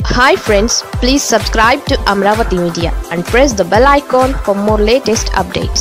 hi friends please subscribe to Amaravati media and press the bell icon for more latest updates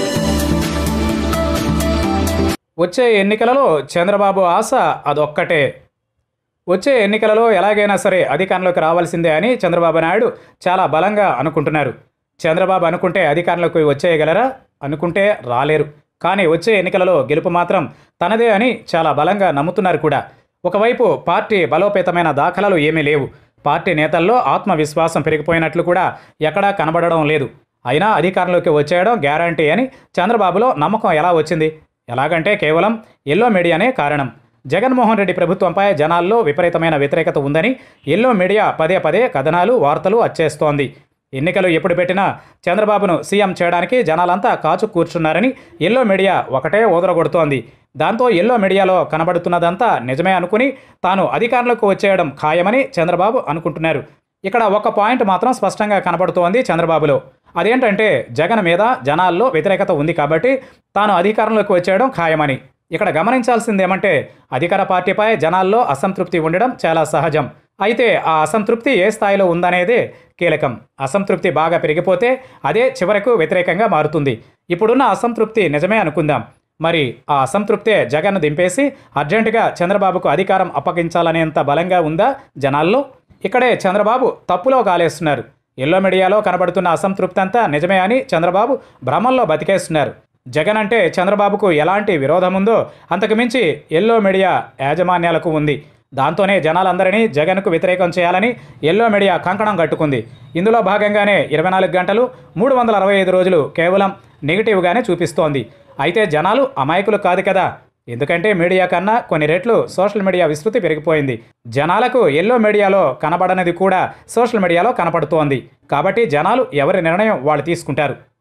వచ్చే ఎన్నికలలో చంద్రబాబు ఆశ అదొక్కటే వచ్చే ఎన్నికలలో ఎలాగైనా సరే అధికారంలోకి రావాల్సిందే అని చంద్రబాబు నాయుడు చాలా బలంగా అనుకుంటున్నారు చంద్రబాబు అనుకుంటే అధికారంలోకి వచ్చేయగలరా అనుకుంటే రాలేరు కానీ వచ్చే ఎన్నికలలో గెలుపు మాత్రం తనదే అని చాలా బలంగా నమ్ముతున్నారు కూడా ఒకవైపు పార్టీ బలోపేతమైన దాఖలాలు ఏమీ లేవు పార్టీ నేతల్లో ఆత్మవిశ్వాసం పెరిగిపోయినట్లు కూడా ఎక్కడా కనబడడం లేదు అయినా అధికారంలోకి వచ్చేయడం గ్యారంటీ అని చంద్రబాబులో నమ్మకం ఎలా వచ్చింది ఎలాగంటే కేవలం ఎల్లో మీడియానే కారణం జగన్మోహన్ రెడ్డి ప్రభుత్వంపై జనాల్లో విపరీతమైన వ్యతిరేకత ఉందని ఎల్లో మీడియా పదే పదే కథనాలు వార్తలు వచ్చేస్తోంది ఎన్నికలు ఎప్పుడు పెట్టినా చంద్రబాబును సీఎం చేయడానికి జనాలంతా కాచు కూర్చున్నారని ఎల్లో మీడియా ఒకటే ఊదరగొడుతోంది దాంతో ఎల్లో మీడియాలో కనబడుతున్నదంతా నిజమే అనుకుని తాను అధికారంలోకి వచ్చేయడం ఖాయమని చంద్రబాబు అనుకుంటున్నారు ఇక్కడ ఒక పాయింట్ మాత్రం స్పష్టంగా కనబడుతోంది చంద్రబాబులో అదేంటంటే జగన్ మీద జనాల్లో వ్యతిరేకత ఉంది కాబట్టి తాను అధికారంలోకి వచ్చేయడం ఖాయమని ఇక్కడ గమనించాల్సిందేమంటే అధికార పార్టీపై జనాల్లో అసంతృప్తి ఉండడం చాలా సహజం అయితే ఆ అసంతృప్తి ఏ స్థాయిలో ఉందనేదే కీలకం అసంతృప్తి బాగా పెరిగిపోతే అదే చివరకు వ్యతిరేకంగా మారుతుంది ఇప్పుడున్న అసంతృప్తి నిజమే అనుకుందాం మరి ఆ అసంతృప్తే జగన్ దింపేసి అర్జెంటుగా చంద్రబాబుకు అధికారం అప్పగించాలనేంత బలంగా ఉందా జనాల్లో ఇక్కడే చంద్రబాబు తప్పులో కాలేస్తున్నారు ఎల్లో మీడియాలో కనబడుతున్న అసంతృప్తి అంతా నిజమే అని చంద్రబాబు భ్రమంలో బతికేస్తున్నారు జగన్ అంటే చంద్రబాబుకు ఎలాంటి విరోధం ఉందో అంతకుమించి ఎల్లో మీడియా యాజమాన్యాలకు ఉంది దాంతోనే జనాలందరినీ జగన్కు వ్యతిరేకం చేయాలని ఎల్లో మీడియా కంకణం కట్టుకుంది ఇందులో భాగంగానే ఇరవై నాలుగు గంటలు మూడు వందల అరవై ఐదు రోజులు కేవలం నెగిటివ్గానే చూపిస్తోంది అయితే జనాలు అమాయకులు కాదు కదా ఎందుకంటే మీడియా కన్నా కొన్ని రెట్లు సోషల్ మీడియా విస్తృతి పెరిగిపోయింది జనాలకు ఎల్లో మీడియాలో కనబడనిది కూడా సోషల్ మీడియాలో కనపడుతోంది కాబట్టి జనాలు ఎవరి నిర్ణయం వాళ్ళు తీసుకుంటారు